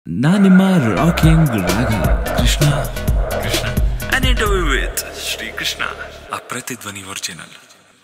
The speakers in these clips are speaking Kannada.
ನಾ ನಿಮ್ಮ rocking Raga Krishna Krishna an interview with Shri Krishna ಆ ಪ್ರತಿಧ್ವನಿ ಒರಿಜಿನಲ್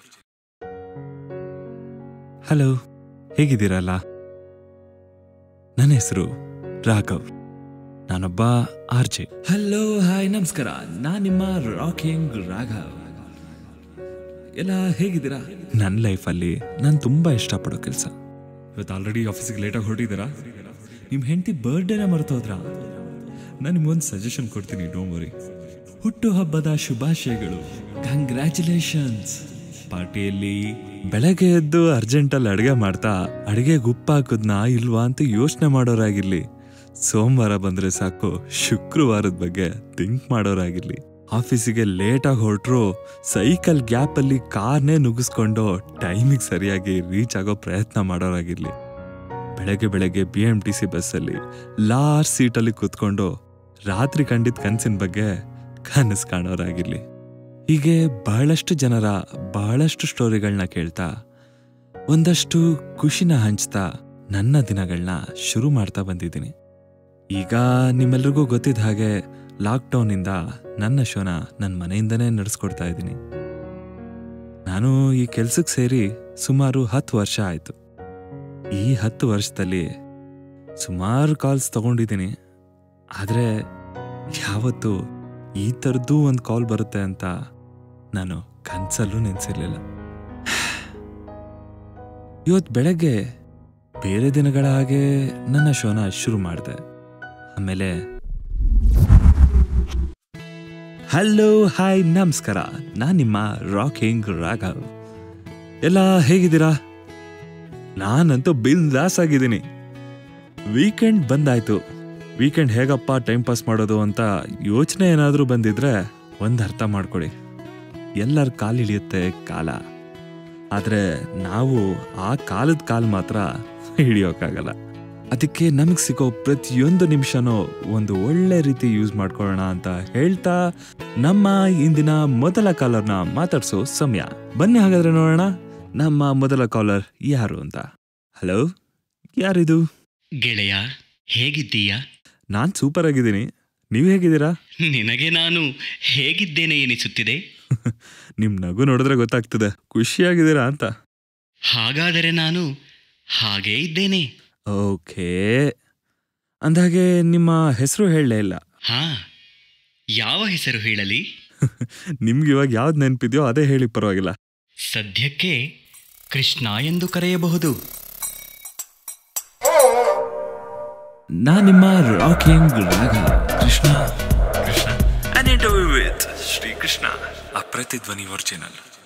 ಹಲೋ ಹೇಗಿದ್ದೀರಲ್ಲ ನನ್ನ ಹೆಸರು ರಾಘವ್ ನಾನೊಬ್ಬ ಆರ್ ಜೆ ಹಲೋ ಹಾಯ್ ನಮಸ್ಕಾರ ನಾ ನಿಮ್ಮ ರಾಕಿಂಗ್ ರಾಘವ್ ಎಲ್ಲ ಹೇಗಿದ್ದೀರಾ ನನ್ನ ಲೈಫಲ್ಲಿ ನಾನು ತುಂಬಾ ಇಷ್ಟಪಡೋ ಕೆಲಸ ಇವತ್ತು ಆಲ್ರೆಡಿ ಆಫೀಸಿಗೆ ಲೇಟಾಗಿ ಹೊರಟಿದ್ದೀರಾ ನಿಮ್ಮ ಹೆಂಡತಿ ಬರ್ಡೇನ ಮರ್ತೋದ್ರಾ ನಾನು ನಿಮ್ಗೊಂದು ಸಜೆಷನ್ ಕೊಡ್ತೀನಿ ಡೋಂಟ್ ವರಿ ಹುಟ್ಟು ಹಬ್ಬದ ಶುಭಾಶಯಗಳು ಕಂಗ್ರ್ಯಾಚುಲೇಷನ್ಸ್ ಪಾರ್ಟಿಯಲ್ಲಿ ಬೆಳಗ್ಗೆ ಎದ್ದು ಅರ್ಜೆಂಟಲ್ಲಿ ಅಡುಗೆ ಮಾಡ್ತಾ ಅಡುಗೆ ಉಪ್ಪು ಹಾಕುದ್ನ ಇಲ್ವಾ ಅಂತ ಯೋಚನೆ ಮಾಡೋರಾಗಿರ್ಲಿ ಸೋಮವಾರ ಬಂದ್ರೆ ಸಾಕು ಶುಕ್ರವಾರದ ಬಗ್ಗೆ ಥಿಂಕ್ ಮಾಡೋರಾಗಿರ್ಲಿ ಆಫೀಸಿಗೆ ಲೇಟಾಗಿ ಹೊರಟ್ರು ಸೈಕಲ್ ಗ್ಯಾಪಲ್ಲಿ ಕಾರ್ನೇ ನುಗ್ಗಿಸ್ಕೊಂಡು ಟೈಮಿಗೆ ಸರಿಯಾಗಿ ರೀಚ್ ಆಗೋ ಪ್ರಯತ್ನ ಮಾಡೋರಾಗಿರ್ಲಿ ಬೆಳಗ್ಗೆ ಬೆಳಗ್ಗೆ ಬಿ ಎಂ ಟಿ ಸಿ ಬಸ್ಸಲ್ಲಿ ಲಾಸ್ಟ್ ಸೀಟಲ್ಲಿ ಕೂತ್ಕೊಂಡು ರಾತ್ರಿ ಕಂಡಿದ್ದ ಕನಸಿನ ಬಗ್ಗೆ ಕನಸು ಕಾಣೋರಾಗಿರ್ಲಿ ಹೀಗೆ ಬಹಳಷ್ಟು ಜನರ ಬಹಳಷ್ಟು ಸ್ಟೋರಿಗಳನ್ನ ಕೇಳ್ತಾ ಒಂದಷ್ಟು ಖುಷಿನ ಹಂಚ್ತಾ ನನ್ನ ದಿನಗಳನ್ನ ಶುರು ಮಾಡ್ತಾ ಬಂದಿದ್ದೀನಿ ಈಗ ನಿಮ್ಮೆಲ್ರಿಗೂ ಗೊತ್ತಿದ್ದ ಹಾಗೆ ಲಾಕ್ಡೌನಿಂದ ನನ್ನ ಶೋನ ನನ್ನ ಮನೆಯಿಂದನೇ ನಡೆಸ್ಕೊಡ್ತಾ ಇದ್ದೀನಿ ನಾನು ಈ ಕೆಲ್ಸಕ್ಕೆ ಸೇರಿ ಸುಮಾರು ಹತ್ತು ವರ್ಷ ಆಯಿತು ಈ ಹತ್ತು ವರ್ಷದಲ್ಲಿ ಸುಮಾರು ಕಾಲ್ಸ್ ತಗೊಂಡಿದ್ದೀನಿ ಆದರೆ ಯಾವತ್ತೂ ಈ ಥರದ್ದು ಒಂದು ಕಾಲ್ ಬರುತ್ತೆ ಅಂತ ನಾನು ಕನ್ಸಲ್ಲೂ ನೆನೆಸಿರ್ಲಿಲ್ಲ ಇವತ್ತು ಬೆಳಗ್ಗೆ ಬೇರೆ ದಿನಗಳ ಹಾಗೆ ನನ್ನ ಶೋನ ಶುರು ಮಾಡಿದೆ ಆಮೇಲೆ ಹಲೋ ಹಾಯ್ ನಮಸ್ಕಾರ ನಾನು ನಿಮ್ಮ ರಾಕಿಂಗ್ ರಾಘವ್ ಎಲ್ಲ ಹೇಗಿದ್ದೀರಾ ನಾನಂತೂ ಬಿಂದಾಸ್ ಆಗಿದ್ದೀನಿ ವೀಕೆಂಡ್ ಬಂದಾಯ್ತು ವೀಕೆಂಡ್ ಹೇಗಪ್ಪ ಟೈಮ್ ಪಾಸ್ ಮಾಡೋದು ಅಂತ ಯೋಚನೆ ಏನಾದರೂ ಬಂದಿದ್ರೆ ಒಂದು ಅರ್ಥ ಮಾಡ್ಕೊಳ್ಳಿ ಎಲ್ಲರ ಕಾಲಿಳಿಯುತ್ತೆ ಕಾಲ ಆದರೆ ನಾವು ಆ ಕಾಲದ ಕಾಲ್ ಮಾತ್ರ ಹಿಡಿಯೋಕ್ಕಾಗಲ್ಲ ಅದಕ್ಕೆ ನಮಗೆ ಸಿಗೋ ಪ್ರತಿಯೊಂದು ನಿಮಿಷನೂ ಒಂದು ಒಳ್ಳೆ ರೀತಿ ಯೂಸ್ ಮಾಡ್ಕೊಳ್ಳೋಣ ಅಂತ ಹೇಳ್ತಾ ನಮ್ಮ ಇಂದಿನ ಮೊದಲ ಕಾಲರ್ನ ಮಾತಾಡ್ಸೋ ಸಮಯ ಬನ್ನಿ ಹಾಗಾದ್ರೆ ನೋಡೋಣ ನಮ್ಮ ಮೊದಲ ಕಾಲರ್ ಯಾರು ಅಂತ ಹಲೋ ಯಾರಿದು ಗೆಳೆಯ ಹೇಗಿದ್ದೀಯ ನಾನ್ ಸೂಪರ್ ಆಗಿದ್ದೀನಿ ನೀವು ಹೇಗಿದ್ದೀರಾ ನಿನಗೆ ನಾನು ಹೇಗಿದ್ದೇನೆ ಎನಿಸುತ್ತಿದೆ ನಿಮ್ ನಗು ನೋಡಿದ್ರೆ ಗೊತ್ತಾಗ್ತದೆ ಖುಷಿಯಾಗಿದ್ದೀರಾ ಅಂತ ಹಾಗಾದರೆ ನಾನು ಹಾಗೇ ಇದ್ದೇನೆ ಓಕೆ ಅಂದಾಗೆ ನಿಮ್ಮ ಹೆಸರು ಹೇಳಲೇ ಇಲ್ಲ ಹಾ ಯಾವ ಹೆಸರು ಹೇಳಲಿ ನಿಮ್ಗೆ ಇವಾಗ ಯಾವ್ದು ನೆನಪಿದೆಯೋ ಅದೇ ಹೇಳಿ ಪರವಾಗಿಲ್ಲ ಸದ್ಯಕ್ಕೆ ಕೃಷ್ಣ ಎಂದು ಕರೆಯಬಹುದು ನಾ ನಿಮ್ಮ rocking Raga Krishna Krishna an interview with Shri Krishna ಆ ಪ್ರತಿಧ್ವನಿ ಒರಿಜಿನಲ್